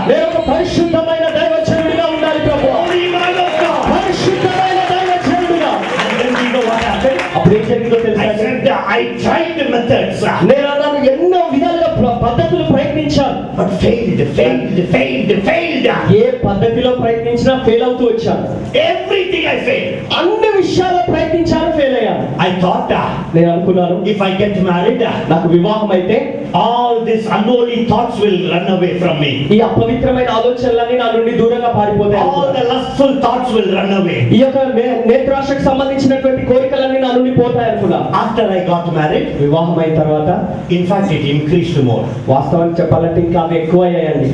నేను ఒక పరిశుద్ధమైన దైవచనుడిగా ఉండాలి ప్రభు Holy man of God. పరిశుద్ధమైన దైవచనుడిగా And then you know what happened? అప్పుడు ఏం జరిగిందో తెలుసా I said, I tried the methods, uh, నేను అన్నాను ఎన్నో విధాలుగా ప్ర- పద్ధతులు ప్రయత్నించాను but failed, failed, failed, failed. ఏ పద్ధతిలో ప్రయత్నించినా ఫెయిల్ అవుతూ వచ్చాను Everything I failed. అన్ని విషయాల్లో ప్రయత్నించాను ఫెయిల్ అయ్యాను I thought uh, నేను అనుకున్నాను if I get married, uh, నాకు వివాహం అయితే all these unholy thoughts will run away from me. ఈ అపవిత్రమైన ఆలోచనలన్నీ నా నుండి దూరంగా పారిపోతాయి All అనుకున్నాను. the lustful thoughts will run away. ఈ యొక్క నే- నేత్రాశకు సంబంధించినటువంటి కోరికలన్నీ నా నుండి పోతాయి అనుకున్నా After I got married, వివాహం అయిన తర్వాత in fact, it increased more. వాస్తవానికి చెప్పాలంటే ఇంకా అవి ఎక్కువ అయ్యాయండి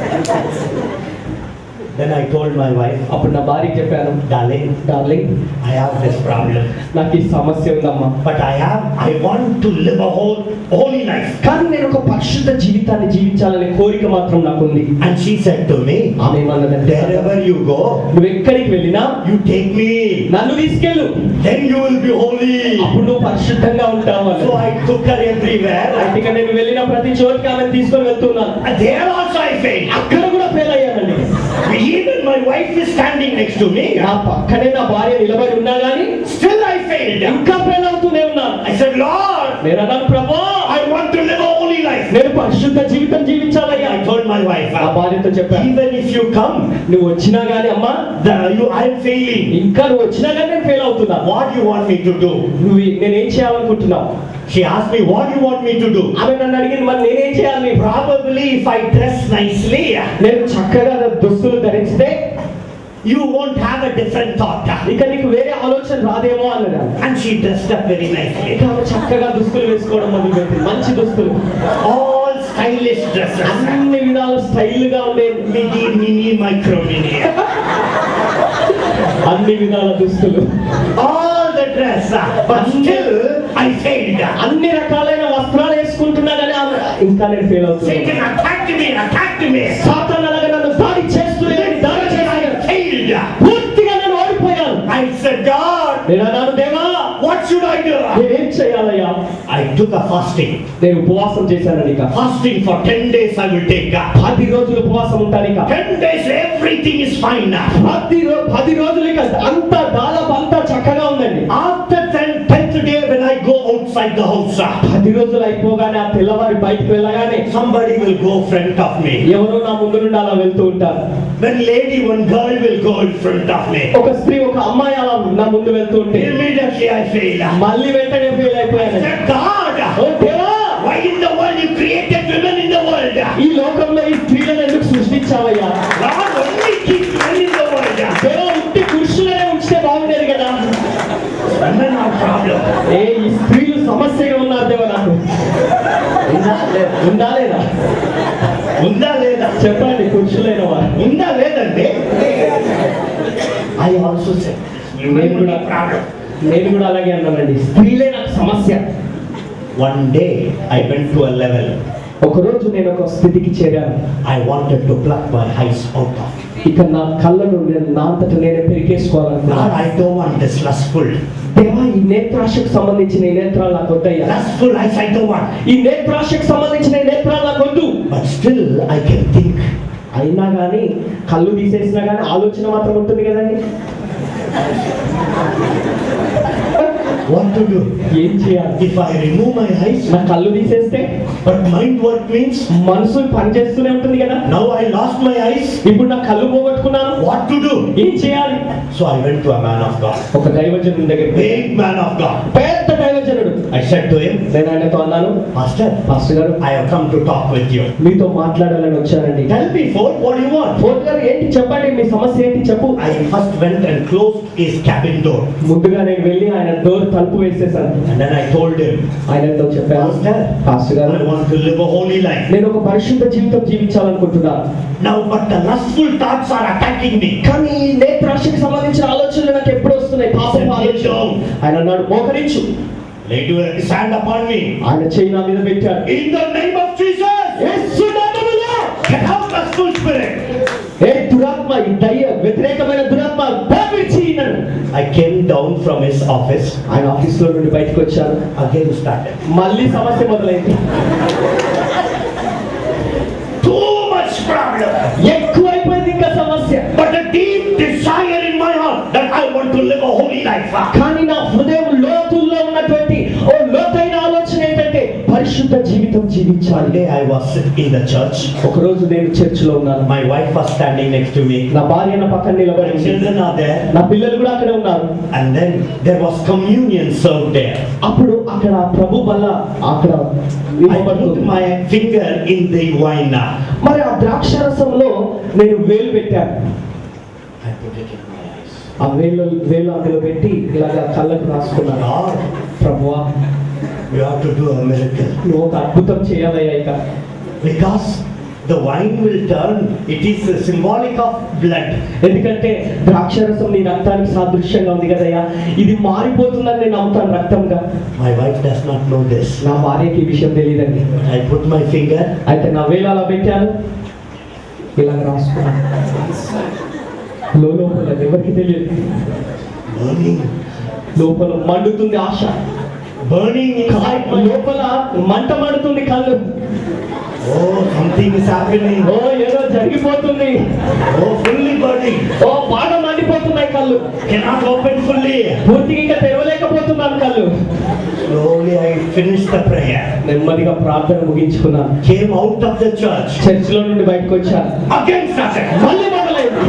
Then I told my wife, అప్పుడు నా భార్యకి చెప్పాను darling, darling I have this problem. నాకు ఈ సమస్య ఉందమ్మా But I have, I want to live a whole, holy life. కానీ నేను ఒక పరిశుద్ధ జీవితాన్ని జీవించాలనే కోరిక మాత్రం నాకు ఉంది And she said to me, ఆమె ఏమన్నదంటే wherever you go, నువ్వు ఎక్కడికి వెళ్ళినా you take me. నన్ను తీసుకెళ్ళు Then you will be holy. అప్పుడు నువ్వు పరిశుద్ధంగా ఉంటావు అని. So I took her everywhere. అంటే ఇక నేను వెళ్ళిన ప్రతి చోటికి ఆమె తీసుకొని వెళ్తున్నాను And there also I failed. అక్కడ కూడా ఫెయిల్ అయ్యానండి Even my wife is standing next to me. నా పక్కనే నా భార్య నిలబడి ఉన్నా గానీ Still I failed. ఇంకా ఫెయిల్ అవుతూనే ఉన్నాను I said, Lord, నేను అన్నాను ప్రభా I want to live a holy life. నేను పరిశుద్ధ జీవితం జీవించాలయ్యా I told my wife, నా uh, భార్యతో చెప్పాను even if you come, నువ్వు వచ్చినా గానీ అమ్మా the, you, I'm failing. ఇంకా నువ్వు వచ్చినా గానీ నేను ఫెయిల్ అవుతున్నా What do you want me to do? నువ్వు నేనేం చేయాలనుకుంటున్నావు She asked me, what do you want me to do? ఆమె నన్ను అడిగింది మరి నేనేం చేయాలి Probably if I dress nicely, నేను చక్కగా నా దుస్తులు ధరిస్తే you won't have a different thought. ఇక నీకు వేరే ఆలోచన రాదేమో అన్నది And she dressed up very nicely. ఇక ఆమె చక్కగా దుస్తులు వేసుకోవడం మొదలుపెట్టింది మంచి దుస్తులు All stylish dresses. అన్ని విధాలు స్టైల్ గా ఉండే Mini, mini, micro, mini. అన్ని విధాల దుస్తులు All the dress. But still, I failed. అన్ని రకాలైన వస్త్రాలు వేసుకుంటున్నా కానీ ఆమె ఇంకా నేను ఫెయిల్ అవుతున్నాను Satan attacked me, attacked me. సాతాను అలాగే నన్ను దాడి చేస్తూనే దాడి Then చేయాలి I failed. పూర్తిగా నేను ఓడిపోయాను I said, God, నేను అన్నాను దేవా what should I do? నేనేం చేయాలయ్యా I took a fasting. నేను ఉపవాసం చేశాను ఇక Fasting for 10 days I will take. పది రోజులు ఉపవాసం ఉంటాను ఇక 10 days, everything is fine now. పది రో- పది రోజులు ఇక అంత దాదాపు అంతా చక్కగా ఉందండి After 10, 10th day, when I go outside the house, uh, పది రోజులు అయిపోగానే ఆ తెల్లవారి బయటకు వెళ్ళగానే somebody will go front of me. ఎవరో నా ముందు నుండి అలా వెళ్తూ ఉంటారు When lady, one girl will go in front of me. ఒక స్త్రీ ఒక అమ్మాయి అలా నా ముందు వెళ్తూ ఉంటే Immediately I fail. మళ్ళీ వెంటనే ఫెయిల్ I అయిపోయాను said, God, ఓ దేవా why in the world you created women in the world? ఈ లోకంలో ఈ స్త్రీలను ఎందుకు సృష్టించావయ్యా Lord, only keep men in the world. దేవా ఉట్టి పురుషులనే ఉంచితే బాగుండేది కదా Women are problem. ఏ ఈ స్త్రీలు సమస్యగా ఉన్నారు దేవా నాకు ఉందా లేదా? ఉందా లేదా ఉందా లేదా చెప్పండి పురుషులైన వారు ఉందా లేదండి ఐ ఆల్సో సెడ్ నేను కూడా ప్రాబ్లం నేను కూడా అలాగే అన్నానండి స్త్రీలే నాకు సమస్య one day I went to a level ఒకరోజు నేను ఒక స్థితికి చేరాను I wanted to pluck my eyes out of ఇక నా కళ్ళను నేను నా అంతట నేనే పెరికేసుకోవాలనుకున్నాను Lord, I don't want this lustful. దేవా ఈ నేత్రాశకు సంబంధించిన ఈ నేత్రాలు నాకు వద్దయ్యా Lustful eyes I don't want. ఈ నేత్రాశకు సంబంధించిన ఈ నేత్రాలు నాకు వద్దు But still I can think. అయినా కానీ కళ్ళు తీసేసినా కానీ ఆలోచన మాత్రం ఉంటుంది కదండి What to do? ఏం చేయాలి If I remove my eyes, నా కళ్ళు తీసేస్తే but mind work means మనసు పనిచేస్తూనే ఉంటుంది కదా now I lost my eyes. ఇప్పుడు నా కళ్ళు పోగొట్టుకున్నాను What to do? ఏం చేయాలి So I went to a man of God, ఒక దైవజనుడి దగ్గర big man of God. పెద్ద దైవజనుడు I said to him, నేను ఆయనతో అన్నాను Pastor, పాస్టర్ గారు I have come to talk with you. మీతో మాట్లాడాలని వచ్చానండి Tell me, Ford, what do you want? ఫోన్ గారు ఏంటి చెప్పండి మీ సమస్య ఏంటి చెప్పు I first went and closed his cabin door. ముందుగా నేను వెళ్ళి ఆయన డోర్ తలుపు వేసేసాను And then I told him, ఆయనతో చెప్పాను Pastor, పాస్టర్ గారు I want to live a holy life. నేను ఒక పరిశుద్ధ జీవితం జీవించాలనుకుంటున్నాను Now, but the lustful thoughts are attacking me. కానీ ఈ నేత్రాశకి సంబంధించిన ఆలోచనలు నాకు ఎప్పుడు వస్తున్నాయి పాపం ఆలోచన ఆయన అన్నాడు మోకరించు Lay your hand upon me. ఆయన చెయ్యి నా మీద పెట్టాడు In the name of Jesus, యేసు నామములో get out lustful spirit. ఏ దురాత్మ ఈ దయ్య వ్యతిరేకమైన దురాత్మ పంపించి నన్ను I came down from his office. ఆయన ఆఫీస్ లో నుండి బయటకు వచ్చాను Again started. మళ్ళీ సమస్య మొదలైంది Too much problem. ఎక్కువైపోయింది ఇంకా సమస్య But a deep desire in my heart that I want to live a holy life. కానీ నా హృదయం లోతుల్లో ఉన్నటువంటి ఓ లోతైన ఆలోచన ఏంటంటే పరిశుద్ధ జీవితం జీవించాలి One day I was in the church. ఒక రోజు నేను చర్చిలో ఉన్నాను My wife was standing next to me. నా భార్య నా పక్కన నిలబడి My ఉంది. children are there. నా పిల్లలు కూడా అక్కడే ఉన్నారు And then there was communion served there. అప్పుడు అక్కడ ప్రభు వల్ల అక్కడ I put ఇవ్వబడుతుంది. my finger in the wine. మరి ఆ ద్రాక్షరసంలో నేను వేలు పెట్టాను I put it in my eyes. ఆ వేలు వేలు అందులో పెట్టి ఇలాగా కళ్ళకు రాసుకున్నాను Lord, ప్రభువా you have to do a miracle. నువ్వు ఒక అద్భుతం చేయాలయ్యా ఇక Because the wine will turn, it is symbolic of blood. ఎందుకంటే ద్రాక్షరసం నీ రక్తానికి సాదృశ్యంగా ఉంది కదయ్యా ఇది మారిపోతుందని నేను నమ్ముతాను రక్తంగా My wife does not know this. నా భార్యకి ఈ విషయం తెలియదండి I put my finger, అయితే నా వేలు అలా పెట్టాను ఇలాగ రాసుకున్నాను లో- లోపల ఎవరికి తెలియదు burning, లోపల మండుతుంది ఆశ burning inside కాయ- my లోపల మంట మండుతుంది కళ్ళు Oh, something is happening. ఓ ఏదో జరిగిపోతుంది Oh, fully burning. ఓ బాగా మండిపోతున్నాయి కళ్ళు Cannot open fully. పూర్తిగా ఇంకా తెరవలేకపోతున్నాను కళ్ళు Slowly I finished the prayer. నెమ్మదిగా ప్రార్థన ముగించుకున్నాను Came out of the church. చర్చిలో నుండి బయటకు వచ్చాను Again started. మళ్ళీ మొదలైంది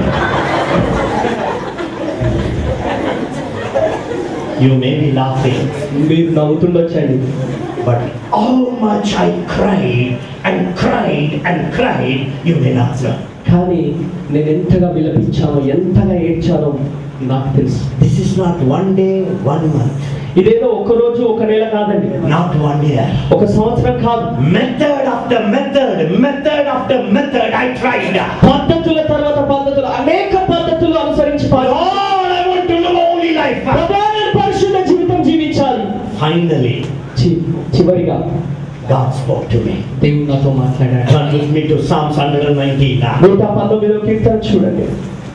You may be laughing, మీరు నవ్వుతుండొచ్చండి but how much I cried and cried and cried, you may not know. కానీ నేను ఎంతగా విలపించానో ఎంతగా ఏడ్చానో నాకు తెలుసు This is not one day, one month, ఇదేదో ఒక రోజు ఒక నెల కాదండి not one year. ఒక సంవత్సరం కాదు Method after method, method after method, I tried. పద్ధతుల తర్వాత పద్ధతులు అనేక పద్ధతులు అనుసరించి But all I want to live a holy life. ప్రధాన పరిశుద్ధ జీవితం జీవించాలి Finally, చి- చివరిగా God spoke to me. దేవుడు నాతో మాట్లాడాడు Turn with me to Psalms 119. నూట పంతొమ్మిదవ కీర్తన చూడండి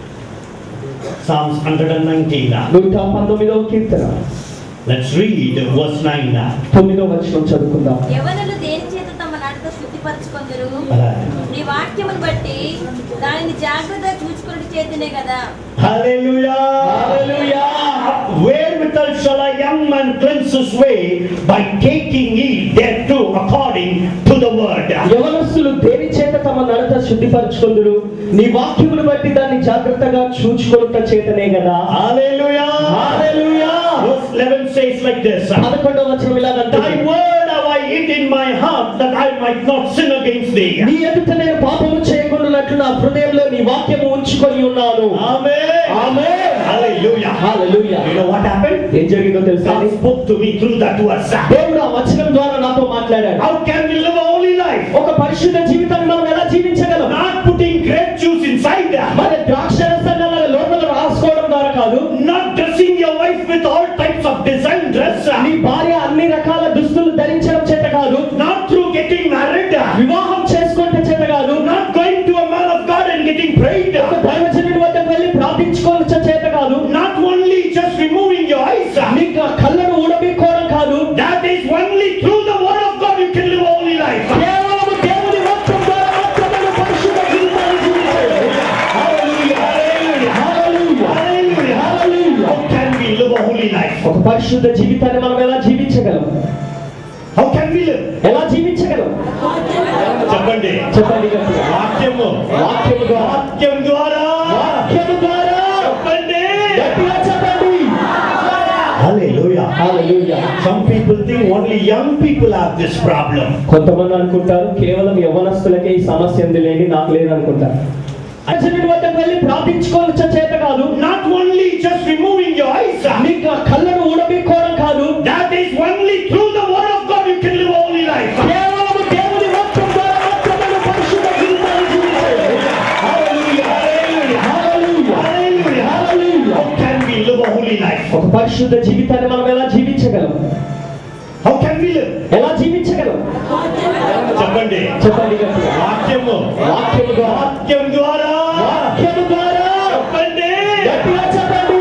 Psalms 119. నూట పంతొమ్మిదవ కీర్తన Let's read verse 9. తొమ్మిదవ వచనం చదువుకుందాం యవనులు దేని చేత తమ నడత శుద్ధిపరచుకొందరు Uh, నీ వాక్యమును బట్టి దానిని జాగ్రత్తగా చూసుకుని చేతనే కదా Hallelujah. Hallelujah. Wherewithal shall a young man cleanse his way by taking heed thereto according to the word. యవనస్తులు దేని చేత తమ నడత శుద్ధిపరచుకుందురు నీ వాక్యమును బట్టి దాన్ని జాగ్రత్తగా చూచుకొనుట చేతనే కదా Hallelujah. Hallelujah Verse 11 says like this. పదకొండవ వచనం ఇలాగంటే Thy word have I hid in my heart that I might not sin against thee. నీ ఎదుట నేను పాపము చేయకుండానట్లు నా హృదయంలో నీ వాక్యము ఉంచుకొని ఉన్నాను Amen. Amen. Hallelujah. Hallelujah You know what happened? ఏం జరిగిందో తెలుసా God spoke to me through that verse. దేవుడు ఆ వచనం ద్వారా నాతో మాట్లాడాడు How can we live a holy life? ఒక పరిశుద్ధ జీవితాన్ని మనం ఎలా జీవించగలం Not putting grape juice inside. మరి ద్రాక్ష రసాన్ని అలా లోపల రాసుకోవడం ద్వారా కాదు Not dressing your wife with all types of design dress. నీ భార్య అన్ని రకాల దుస్తులు ధరించడం చేత కాదు Not through getting married. వివాహం చేసుకుంటే చేత కాదు Not going to a man of God and getting prayed. ఒక దైవజనుడి వద్దకు వెళ్ళి ప్రార్థించుకోవచ్చు చేత కాదు Not only just removing your eyes. నీకు ఆ కళ్ళను ఊడబీక్కోవడం కాదు That is only through the word of God you can live a holy life. కేవలం దేవుని వాక్యం ద్వారా మాత్రమే నువ్వు పరిశుద్ధ జీవితాన్ని జీవించగలవు. Hallelujah. Hallelujah. Hallelujah. Hallelujah. Hallelujah. How can we live a holy life? ఒక పరిశుద్ధ జీవితాన్ని మనం ఎలా జీవించగలం How can we live? ఎలా జీవించగలం చెప్పండి చెప్పండి గట్టిగా. వాక్యము వాక్యము ద్వారా వాక్యం ద్వారా వాక్యము ద్వారా చెప్పండి గట్టిగా చెప్పండి Hallelujah. Hallelujah. Some people think only young people have this problem. కొంతమంది అనుకుంటారు కేవలం యవ్వనస్తులకే ఈ సమస్య ఉంది లేని నాకు లేదనుకుంటారు అర్జునుడి వద్దకు వెళ్ళి ప్రార్థించుకోవచ్చు చేత కాదు Not only just removing your eyes. నీకు ఆ కళ్ళను ఊడబీక్కోవడం కాదు That is only through the word of God you can live a holy life. కేవలం దేవుని వాక్యం ద్వారా మాత్రమే నువ్వు పరిశుద్ధ జీవితాన్ని జీవించగలవు. Hallelujah. Hallelujah. Hallelujah. Hallelujah. Hallelujah. How can we live a holy life? ఒక పరిశుద్ధ జీవితాన్ని మనం ఎలా జీవించగలం How can we live? ఎలా జీవించగలం చెప్పండి చెప్పండి గట్టిగా. వాక్యము వాక్యము ద్వారా వాక్యం ద్వారా వాక్యము ద్వారా చెప్పండి గట్టిగా చెప్పండి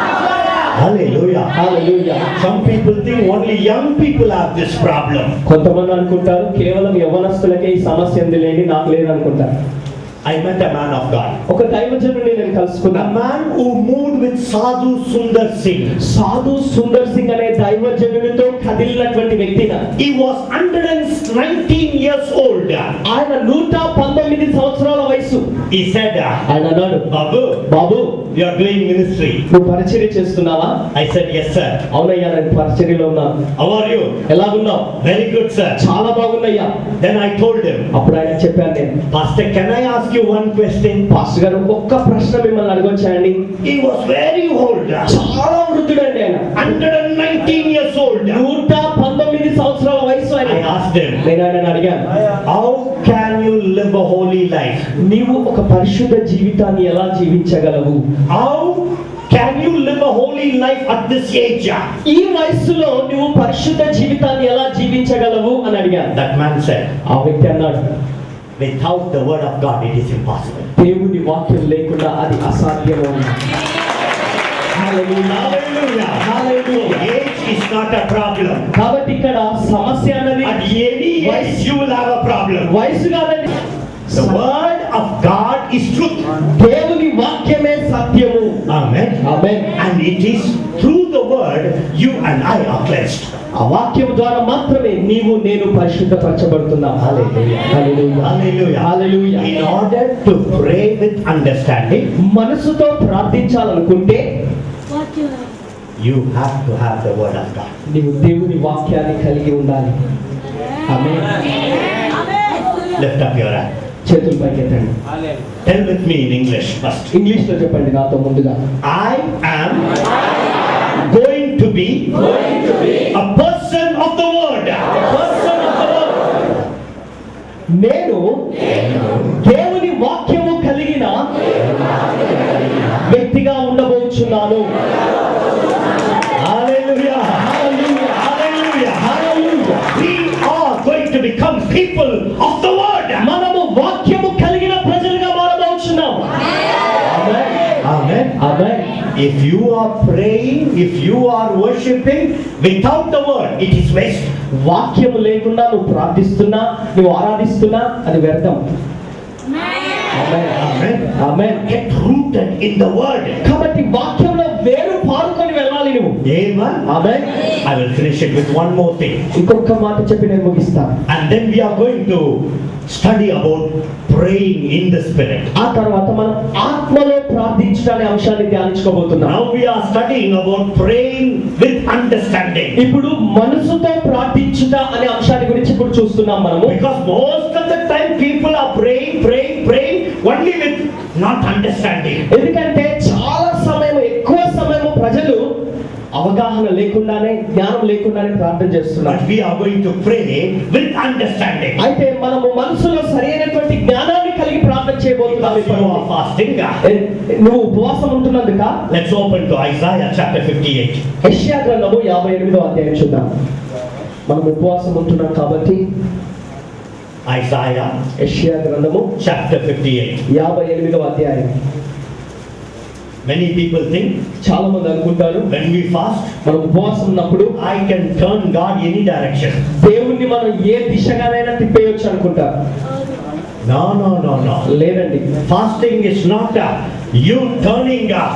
Hallelujah. Hallelujah. Some people think only young people have this problem. కొంతమంది అనుకుంటారు కేవలం యవ్వనస్తులకే ఈ సమస్య ఉంది లేని నాకు లేదనుకుంటారు I met a man of God. ఒక దైవజనుడిని నేను A కలుసుకున్నాను man who moved with Sadhu Sundar Singh. సాధు సుందర్ సింగ్ అనే దైవజనుడితో కదిలినటువంటి వ్యక్తిన He was 119 years old. ఆయన నూట పంతొమ్మిది సంవత్సరాల వయసు He said, ఆయన అన్నాడు Babu, Babu you are doing ministry. నువ్వు పరిచర్య చేస్తున్నావా I said, Yes, sir. అవునయ్యా నేను పరిచర్యలో ఉన్నాను How are you? ఎలాగున్నావు Very good, sir. చాలా బాగున్నాయ్యా Then I told him, అప్పుడు ఆయన చెప్పాను నేను Pastor, can I ask you one question? Pastor గారు ఒక్క ప్రశ్న మిమ్మల్ని అడగొచ్చాయండి He was very old. చాలా వృద్ధుడండి ఆయన 119 years old. నూట పంతొమ్మిది సంవత్సరాల వయసు ఆయన I asked him, నేను ఆయన అడిగాను How can you live a holy life? నీవు ఒక పరిశుద్ధ జీవితాన్ని ఎలా జీవించగలవు How can you live a holy life at this age? ఈ వయస్సులో నువ్వు పరిశుద్ధ జీవితాన్ని ఎలా జీవించగలవు అని అడిగాను That man said, ఆ వ్యక్తి అన్నాడు Without the word of God, it is impossible. దేవుని వాక్యం లేకుండా అది అసాధ్యం అన్నాడు. Hallelujah. Hallelujah. Age is not a problem. కాబట్టి ఇక్కడ సమస్య అన్నది At any age, you will have a problem. వయసు కాదండి The word of God is truth. దేవుని వాక్యమే సత్యము Amen. Amen. And it is through the word you and I are cleansed. ఆ వాక్యం ద్వారా మాత్రమే నీవు నేను పరిశుద్ధపరచబడుతున్నాం Hallelujah. Hallelujah. Hallelujah. Hallelujah. In order to pray with understanding, మనసుతో ప్రార్థించాలనుకుంటే వాక్యం you have to have the word of God. నీవు దేవుని వాక్యాన్ని కలిగి ఉండాలి ఆమేన్. Lift up your hand. చేతులు పైకెత్తండి Tell with me in English first. English లో చెప్పండి నాతో ముందుగా I am going to be a person of the word. Person of the word. నేను దేవుని వాక్యము కలిగిన వ్యక్తిగా ఉండబోచున్నాను Hallelujah. Hallelujah. Hallelujah. Hallelujah. We are going to become people of the word. మనము వాక్యము కలిగిన ప్రజలుగా మారబోచున్నాం ఆమేన్. Amen. Amen. If you are praying, if you are worshipping without the word, it is waste. వాక్యము లేకుండా నువ్వు ప్రార్థిస్తున్నా నువ్వు ఆరాధిస్తున్నా అది వ్యర్థం ఆమేన్. Amen. Amen. Get rooted in the word. కాబట్టి వాక్యంలో వేరు పారుకొని వెళ్ళాలి నువ్వు Amen. Amen. I will finish it with one more thing. ఇంకొక మాట చెప్పి నేను ముగిస్తాను And then we are going to study about praying in the spirit. ఆ తర్వాత మనం ఆత్మలో ప్రార్థించడానే అంశాన్ని ధ్యానించుకోబోతున్నాం Now we are studying about praying with understanding. ఇప్పుడు మనసుతో ప్రార్థించుట అనే అంశాన్ని గురించి ఇప్పుడు చూస్తున్నాం మనము Because most of the time people are praying, praying, praying only with not understanding. ఎందుకంటే చాలా సమయం ఎక్కువ సమయం ప్రజలు అవగాహన లేకుండానే జ్ఞానం లేకుండానే ప్రార్థన చేస్తున్నారు But we are going to pray with understanding. అయితే మనము మనసులో సరైనటువంటి జ్ఞానాన్ని కలిగి ప్రార్థన చేయబోతున్నాం Because you are ఇప్పుడు. fasting. ఏ- నువ్వు ఉపవాసం ఉంటున్నందుక Let's open to Isaiah chapter 58. యెషయా గ్రంథము యాభై ఎనిమిదో అధ్యాయం చూద్దాం మనం ఉపవాసం ఉంటున్నాం కాబట్టి Isaiah యెషయా గ్రంథము chapter 58. యాభై ఎనిమిదో అధ్యాయం Many people think చాలా మంది అనుకుంటారు when we fast, మనం ఉపవాసం ఉన్నప్పుడు I can turn God any direction. దేవుణ్ణి మనం ఏ దిశగానైనా తిప్పేయొచ్చు అనుకుంటారు No, no, no, no. లేదండి Fasting is not uh, you turning uh,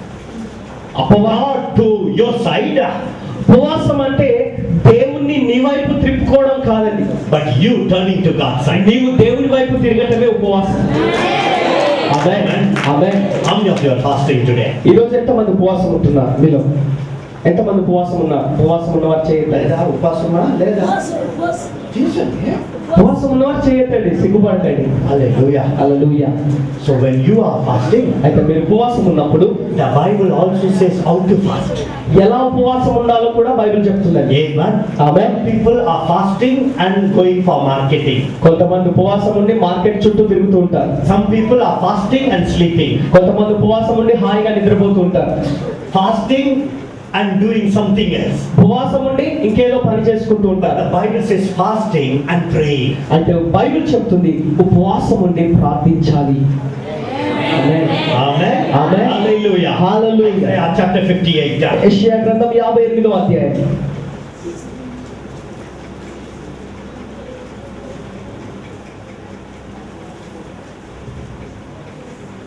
అపవా God to your side, uh, ఉపవాసం అంటే దేవుణ్ణి నీ వైపు త్రిప్పుకోవడం కాదండి but you turning to God's side. నీవు దేవుని వైపు తిరగటమే ఉపవాసం ఆమేన్. ఆమేన్. How many of you are fasting today? ఈ రోజు ఎంతమంది ఉపవాసం ఉంటున్నారు మీలో ఎంతమంది ఉపవాసం ఉన్నారు ఉపవాసం ఉన్నవారు చేయట్లేదు ఉపాసమా లేదా ఉపవాసం ఉన్నవారు చేయట్లేదు సిగ్గుపడకండి Hallelujah. అలలుయ So when you are fasting, అయితే మీరు ఉపవాసం ఉన్నప్పుడు the Bible also says how to fast. ఎలా ఉపవాసం ఉండాలో కూడా బైబిల్ చెప్తుందండి Amen. ఆమె People are fasting and going for marketing. కొంతమంది ఉపవాసం ఉండి మార్కెట్ చుట్టూ తిరుగుతూ ఉంటారు Some people are fasting and sleeping. కొంతమంది ఉపవాసం ఉండి హాయిగా నిద్రపోతూ ఉంటారు Fasting and doing something else. ఉపవాసం ఉండి ఇంకేదో పని చేసుకుంటూ But ఉంటారు the Bible says fasting and praying. అయితే బైబిల్ చెప్తుంది ఉపవాసం ఉండి ప్రార్థించాలి ఆమేన్. Amen. Amen. Hallelujah. Hallelujah. Isaiah chapter 58. యెషయా గ్రంథం యాభై ఎనిమిదో అధ్యాయం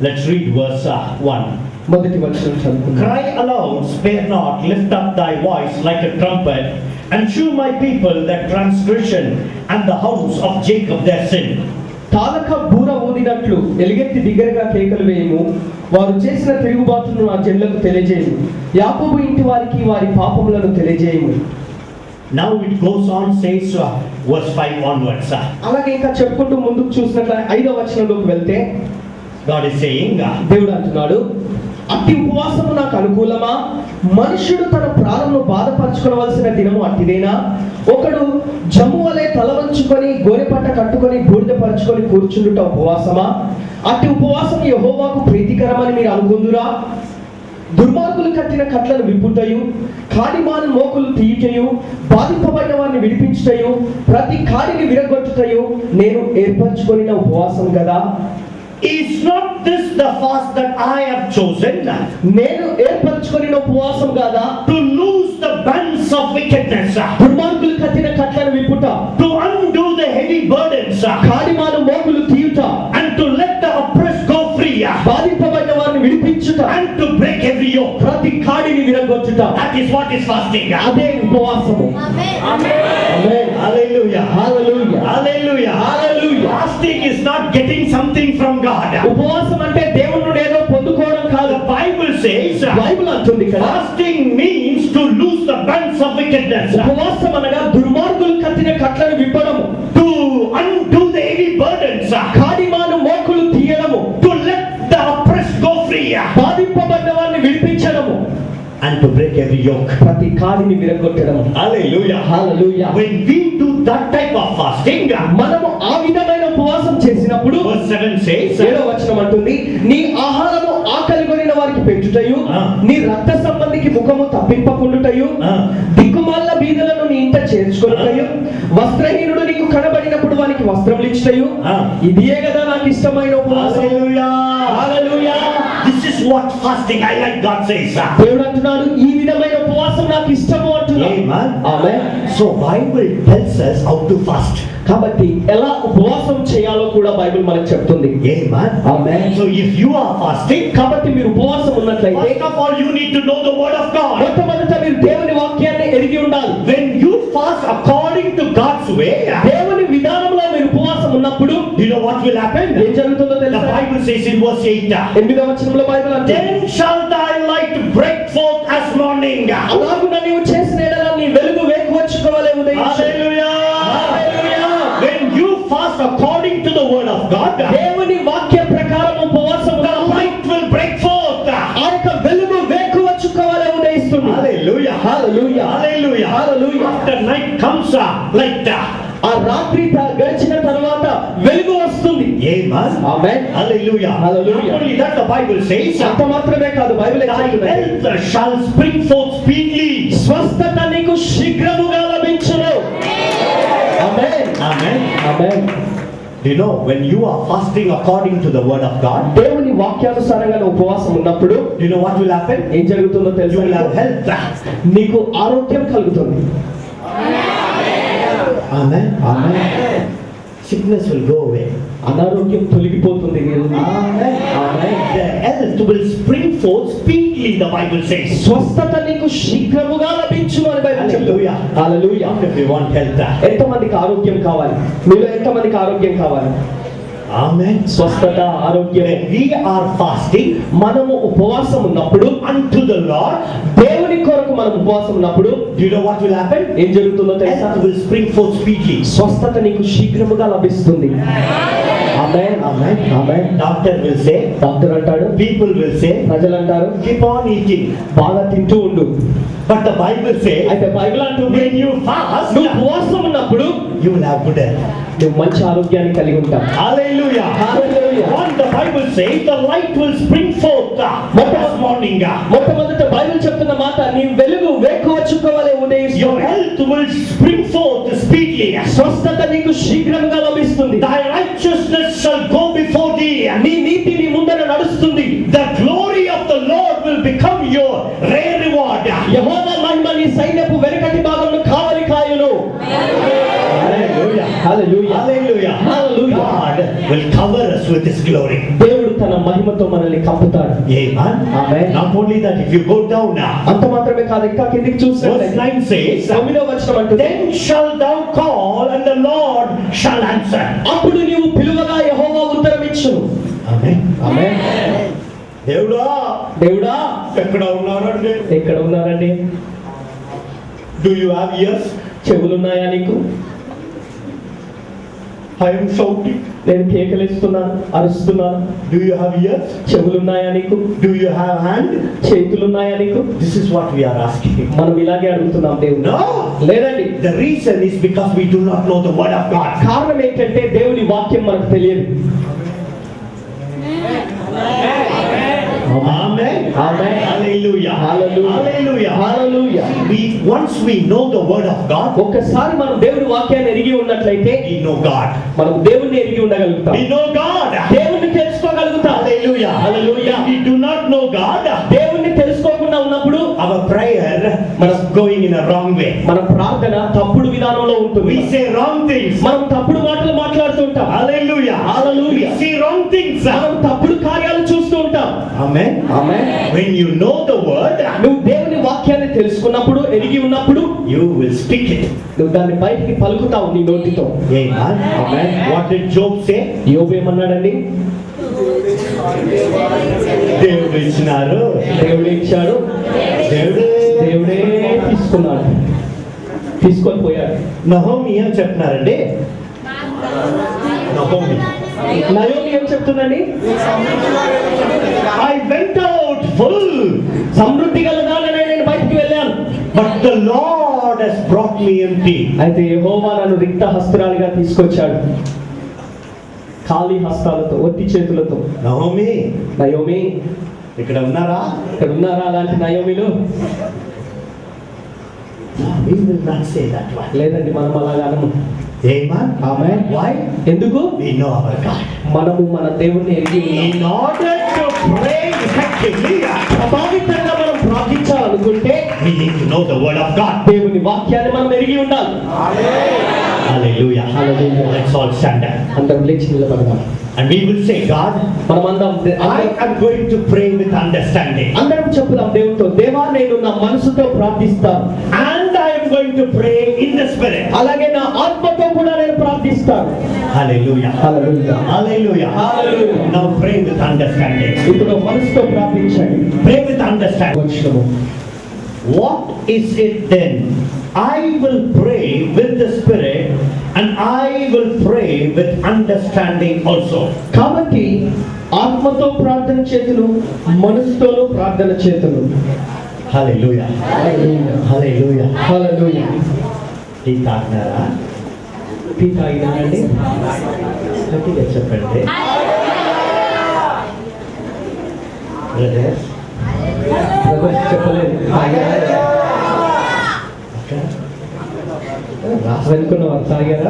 Let's read verse uh, 1. మొదటి వచనం చదువుకుందాం Cry aloud, spare not, lift up thy voice like a trumpet, and shew my people their transgression and the house of Jacob their sin. తాలక బూర ఊదినట్లు ఎలుగెత్తి బిగ్గరగా కేకలు వేయము వారు చేసిన తిరుగుబాటును నా జనులకు తెలియజేయము యాకోబు ఇంటి వారికి వారి పాపములను తెలియజేయము Now it goes on, says uh, verse 5 onwards. uh, అలాగే ఇంకా చెప్పుకుంటూ ముందుకు చూసినట్లయితే ఐదవ వచనంలోకి వెళ్తే God is saying, uh, దేవుడు అంటున్నాడు అట్టి ఉపవాసము నాకు అనుకూలమా మనుష్యుడు తన ప్రాణమును బాధపరచుకోవలసిన దినము అట్టిదేనా ఒకడు జమ్ము వలె తల వంచుకొని గోనెపట్ట కట్టుకొని బూడిద పరుచుకొని కూర్చుండుట ఉపవాసమా అట్టి ఉపవాసం యహోవాకు ప్రీతికరమని మీరు అనుకుందురా దుర్మార్గులు కట్టిన కట్లను విప్పుటయు కాడిమాను మోకులు తీయుటయు బాధింపబడిన వారిని విడిపించుటయు ప్రతి కాడిని విరగొట్టుటయు నేను ఏర్పరచుకొనిన ఉపవాసం కదా Is not this the fast that I have chosen నేను ఏర్పరచుకొనిన ఉపవాసం కాదా to loose the bands of wickedness, uh, దుర్మార్గులు కట్టిన కట్లను విప్పుట to undo the heavy burdens, uh, కాడిమాను మోకులు తీయుట and to let the oppressed go free, uh, బాధింపబడిన వారిని విడిపించుట and to break every yoke? ప్రతి కాడిని విరగొట్టుట That is what is fasting. uh. అదే ఉపవాసము ఆమేన్. Hallelujah. Hallelujah. Hallelujah. Hallelujah. Fasting is not getting something from God. ఉపవాసం అంటే దేవుని నుండి ఏదో పొందుకోవడం కాదు The Bible says uh, Bible అంటుంది ఇక్కడ fasting means to loose the bands of wickedness, uh, ఉపవాసం అనగా దుర్మార్గులు కట్టిన కట్లను విప్పడము to undo the heavy burdens, uh, కాడిమాను మోకులు తీయడము to let the oppressed go free, uh, బాధింపబడిన వారిని విడిపించడము and to break every yoke. ప్రతి కాడిని విరగొట్టడము Hallelujah. Hallelujah When we do that type of fasting, uh, మనము ఆ విధమైన ఉపవాసం చేసినప్పుడు verse 7 says, ఏడో వచనం అంటుంది నీ ఆహారము ఆకలి కొనిన వారికి పెట్టుటయు ఆ. నీ రక్త సంబంధికి ముఖము తప్పింపకుండుటయు ఆ. దిక్కుమాల బీదలను నీ ఇంట చేర్చుకొనుటయు వస్త్రహీనుడు నీకు కనబడినప్పుడు వానికి వస్త్రములు ఇచ్చుటయు ఆ. ఇదియే కదా నాకు ఇష్టమైన ఉపవాసం Hallelujah. Hallelujah. This is what fasting I like God says. uh. దేవుడు అంటున్నాడు ఈ విధమైన ఉపవాసం నాకు ఇష్టము అంటున్నాడు Amen. ఆమె So Bible tells us how to fast. కాబట్టి ఎలా ఉపవాసం చేయాలో కూడా బైబిల్ మనకు చెప్తుంది Amen. ఆమె So if you are fasting, కాబట్టి మీరు ఉపవాసం ఉన్నట్లయితే first of all you need to know the word of God. మొట్టమొదట మీరు దేవుని వాక్యాన్ని ఎరిగి ఉండాలి When you fast according to God's way, దేవుని విధానంలో మీరు ఉపవాసం ఉన్నప్పుడు you know what will happen? ఏం జరుగుతుందో The తెలుసా Bible says in verse 8, ఎనిమిదవ వచనంలో బైబిల్ అంటే Then shall thy light break forth as morning. అలాగున నీవు చేసిన ఎడల నీ వెలుగు వేకువచ్చుకోవాలి ఉదయించు Hallelujah. When you fast according to the word of God, దేవుని వాక్య ప్రకారం ఉపవాసం the light will break forth. ఆ యొక్క వెలుగు వేకువచ్చుకోవాలి ఉదయిస్తుంది Hallelujah. హల్లెలూయా. Hallelujah. హల్లెలూయా. After night comes uh, light. ఆ రాత్రి త- గడిచిన తర్వాత వెలుగు వస్తుంది Amen. Amen Hallelujah. Hallelujah. Not only that, the Bible says, అంత మాత్రమే కాదు బైబిల్ ఏం Thy చెప్తుంది? health shall spring forth speedily. స్వస్థత నీకు శీఘ్రముగా లభించును ఆమేన్ Amen. Amen Do you know when you are fasting according to the word of God, దేవుని వాక్యానుసారంగా నువ్వు ఉపవాసం ఉన్నప్పుడు do you know what will happen? ఏం జరుగుతుందో You తెలుసు will have health. నీకు ఆరోగ్యం కలుగుతుంది Amen. Amen. Sickness will go away. అనారోగ్యం తొలగిపోతుంది నీ నుండి. Amen. Amen. The health will spring forth speedily, the Bible says. స్వస్థత నీకు శీఘ్రముగా లభించును అని బైబిల్ చెప్తుంది Hallelujah. Hallelujah If we want health. ఎంతమందికి ఆరోగ్యం కావాలి మీలో ఎంతమందికి ఆరోగ్యం కావాలి Amen. స్వస్థత ఆరోగ్యం When we are fasting మనము ఉపవాసం ఉన్నప్పుడు unto the Lord, దేవుని కొరకు మనం ఉపవాసం ఉన్నప్పుడు do you know what will happen? ఏం జరుగుతుందో తెలుసా Health will spring forth speedily. స్వస్థత నీకు శీఘ్రముగా లభిస్తుంది amen Amen. Amen Doctor will say, doctor అంటాడు people will say, ప్రజలు అంటారు keep on eating. బాగా తింటూ ఉండు But the Bible says, అయితే బైబిల్ అంటుంది when you fast, నువ్వు ఉపవాసం ఉన్నప్పుడు you will have good health. నువ్వు మంచి ఆరోగ్యాన్ని కలిగి ఉంటావు Hallelujah. Hallelujah. What the Bible says, the light will spring forth uh, as morning. uh. మొట్టమొదట బైబిల్ చెప్తున్న మాట నీ వెలుగు వేకువచ్చుకోవాలి Your ఉదయిస్తుంది health will spring forth speedily. స్వస్థత నీకు శీఘ్రంగా లభిస్తుంది Thy righteousness shall go before thee. నీ నీతి నీ ముందర నడుస్తుంది The glory of the Lord will become your rare reward. యెహోవా మహిమ నీ సైన్యపు వెనుకటి భాగంలో కావలి కాయును Hallelujah. Hallelujah Hallelujah. Hallelujah. God will cover us with His glory. దేవుడు తన మహిమతో మన కప్పుతాడు Amen. Amen. Not only that, if you go down now, అంత మాత్రమే కాదు ఇంకా కిందికి verse చూసినట్లయితే 9 says, తొమ్మిదో వచనం అంటుంది Then shall thou call, and the Lord shall answer. అప్పుడు నీవు పిలువగా యెహోవా ఉత్తరం ఇచ్చును Amen. ఆమె దేవుడా దేవుడా ఎక్కడ ఉన్నారండి ఎక్కడ ఉన్నారండి డూ యూ హ్యావ్ ఇయర్స్ చెవులున్నాయా నీకు ఐఎమ్ షౌటింగ్ నేను కేకలేస్తున్నాను అరుస్తున్నాను డూ యూ హ్యావ్ ఇయర్స్ చెవులున్నాయా నీకు డూ యూ హ్యావ్ హ్యాండ్ చేతులున్నాయా నీకు this is what we're asking మనం ఇలాగే అడుగుతున్నాం దేవుడు No. లేదండి The reason is because we do not know the word of God. కారణం ఏంటంటే దేవుని వాక్యం మనకు తెలియదు Amen. Amen. Hallelujah. Hallelujah. Hallelujah. Hallelujah. See, we once we know the word of God, ఒక్కసారి మనం దేవుని వాక్యాన్ని ఎరిగి ఉన్నట్లయితే we know God. మనం దేవుణ్ణి ఎరిగి ఉండగలుగుతాం We know God. దేవుణ్ణి తెలుసుకోగలుగుతాం Hallelujah. Hallelujah. If we do not know God, దేవుణ్ణి తెలుసుకోకుండా ఉన్నప్పుడు our prayer is going in a wrong way. మన ప్రార్థన తప్పుడు విధానంలో ఉంటుంది We say wrong things. మనం తప్పుడు మాటలు మాట్లాడుతుంటాం Hallelujah. Hallelujah. We see wrong things. మనం తప్పుడు కార్యాలు చూస్తూ ఉంటాం Amen. When you know the word, నువ్వు దేవుని వాక్యాన్ని తెలుసుకున్నప్పుడు ఎరిగి ఉన్నప్పుడు you will speak it. నువ్వు దాన్ని బయటికి పలుకుతావు నీ నోటితో Amen. Amen. What did Job say? యోబు ఏమన్నాడండి దేవుడు ఇచ్చినారు దేవుడే ఇచ్చాడు దేవుడే దేవుడే తీసుకున్నాడు తీసుకొని పోయాడు నహోమి ఏం చెప్తున్నారండి నహోమి నయోమి ఏం చెప్తుందండి ఐ వెంట్ అవుట్ ఫుల్ సమృద్ధి గలదాననే నేను బయటికి వెళ్ళాను but the Lord has brought me empty అయితే యెహోవా నన్ను రిక్త హస్తరాలుగా తీసుకొచ్చాడు ఖాళీ హస్తాలతో ఒత్తి చేతులతో నహోమి నయోమి ఇక్కడ ఉన్నారా ఇక్కడ ఉన్నారా అలాంటి నయోమిలు we will not say that one లేదండి మనం అలాగా అనము amen Amen. why ఎందుకు we know our god మనము మన దేవుణ్ణి ఎరిగి ఉన్నాం in order to pray effectively ప్రభావితంగా మనం ప్రార్థించాలనుకుంటే we need to know the word of god దేవుని వాక్యాన్ని మనం ఎరిగి ఉండాలి hallelujah Hallelujah. let's all stand up అందరం లేచి నిలబడదాం and we will say god మనం అందరం i am going to pray with understanding అందరం చెప్పుదాం దేవునితో దేవా నేను నా మనసుతో ప్రార్థిస్తాను and i am going to pray in the spirit అలాగే నా ఆత్మతో కూడా నేను ప్రార్థిస్తాను hallelujah hallelujah. hallelujah Hallelujah. now pray with understanding ఇప్పుడు మనసుతో ప్రార్థించండి pray with understanding వచ్చినము What is it then? I will pray with the Spirit and I will pray with understanding also. కాబట్టి ఆత్మతో ప్రార్థన చేతులు మనసుతోనూ ప్రార్థన చేతులు Hallelujah. Hallelujah. హల్లెలూయా. టీ తాగినారా టీ తాగినారండి గట్టిగా చెప్పండి బ్రదర్స్ బ్రదర్స్ చెప్పలేదు తాగారా? వెనుకున్న వారు తాగారా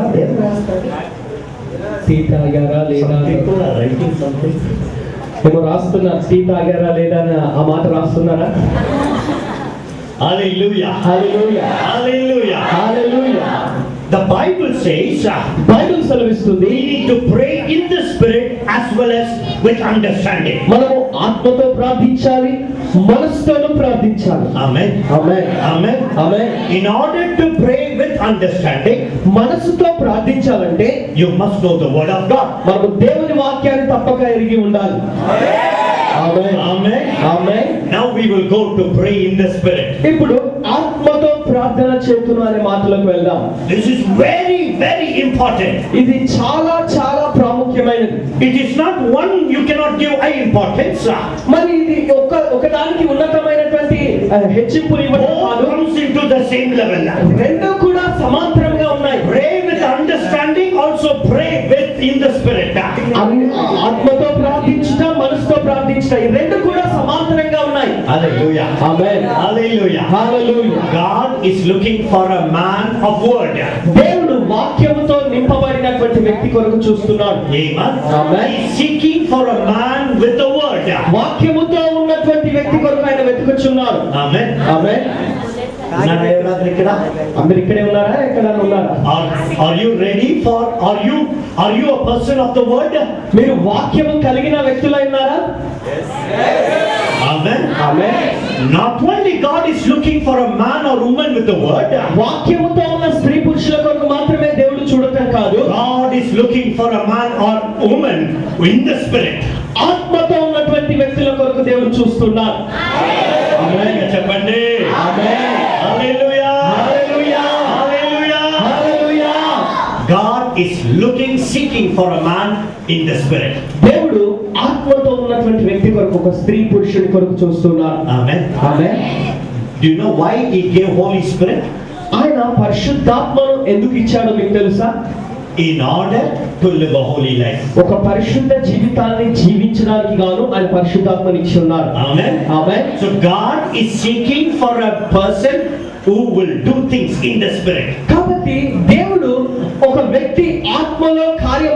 టీ తాగారా లేదా రైటింగ్ సంథింగ్ ఏమో రాస్తున్నారు టీ తాగారా లేదా అని ఆ మాట రాస్తున్నారా Hallelujah. Hallelujah. Hallelujah. Hallelujah. The Bible says uh, Bible సెలవిస్తుంది we need to pray in the Spirit as well as with understanding. మనము ఆత్మతో ప్రార్థించాలి మనసుతోనూ ప్రార్థించాలి Amen. Amen Amen. Amen In order to pray with understanding, మనసుతో ప్రార్థించాలంటే you must know the word of God. మనము దేవుని వాక్యాన్ని తప్పక ఎరిగి ఉండాలి ఆమేన్ Amen. Amen Now we will go to pray in the spirit. ఇప్పుడు ఆత్మతో ప్రార్థన చేతును అనే మాటలకు వెళ్దాం This is very, very important. ఇది చాలా చాలా ప్రాముఖ్యమైనది It is not one you cannot give high importance. మరి ఇది ఒక ఒకదానికి ఉన్నతమైనటువంటి ఆ, హెచ్చింపుని ఇవ్వడం Both కాదు comes into the same level. రెండు కూడా సమాంతరంగా ఉన్నాయి Pray with understanding, also pray with in the spirit. అన్ని- ఆత్మతో ప్రార్థించుట మనసుతో ప్రార్థించుట ఈ రెండు కూడా సమాంతరంగా ఉన్నాయి Hallelujah. Amen Hallelujah. Hallelujah God is looking for a man of word. దేవుడు వాక్యముతో నింపబడినటువంటి వ్యక్తి కొరకు చూస్తున్నాడు Amen. Amen. He is seeking for a man with the word. వాక్యముతో ఉన్నటువంటి వ్యక్తి కొరకు ఆయన వెతుకుచున్నాడు Amen. ఆమె ఉన్నారా ఎవరాದ್ರು ఇక్కడ మీరు ఇక్కడే ఉన్నారా ఎక్కడ ఉన్నారా Are, are you ready for, are you, are you a person of the word? మీరు వాక్యము కలిగిన వ్యక్తులై ఉన్నారా Amen. ఆమె Not only God is looking for a man or woman with the word, వాక్యముతో ఉన్న స్త్రీ పురుషుల కొరకు మాత్రమే దేవుడు చూడటం కాదు God is looking for a man or woman in the spirit. ఆత్మతో ఉన్నటువంటి వ్యక్తుల కొరకు దేవుడు చూస్తున్నాడు Amen. చెప్పండి ఆమేన్. Hallelujah. Hallelujah. Hallelujah. Hallelujah. God is looking, seeking for a man in the spirit. దేవుడు ఆత్మతో ఉన్నటువంటి వ్యక్తి కొరకు ఒక స్త్రీ పురుషుడి కొరకు చూస్తున్నాడు Amen. ఆమె Do you know why He gave Holy Spirit? ఆయన పరిశుద్ధాత్మను ఎందుకు ఇచ్చాడో మీకు తెలుసా In order to live a holy life. ఒక పరిశుద్ధ జీవితాన్ని జీవించడానికి గాను ఆయన పరిశుద్ధాత్మని ఇచ్చి ఉన్నారు Amen. ఆమె So God is seeking for a person who will do things in the spirit. కాబట్టి దేవుడు ఒక వ్యక్తి ఆత్మలో కార్యం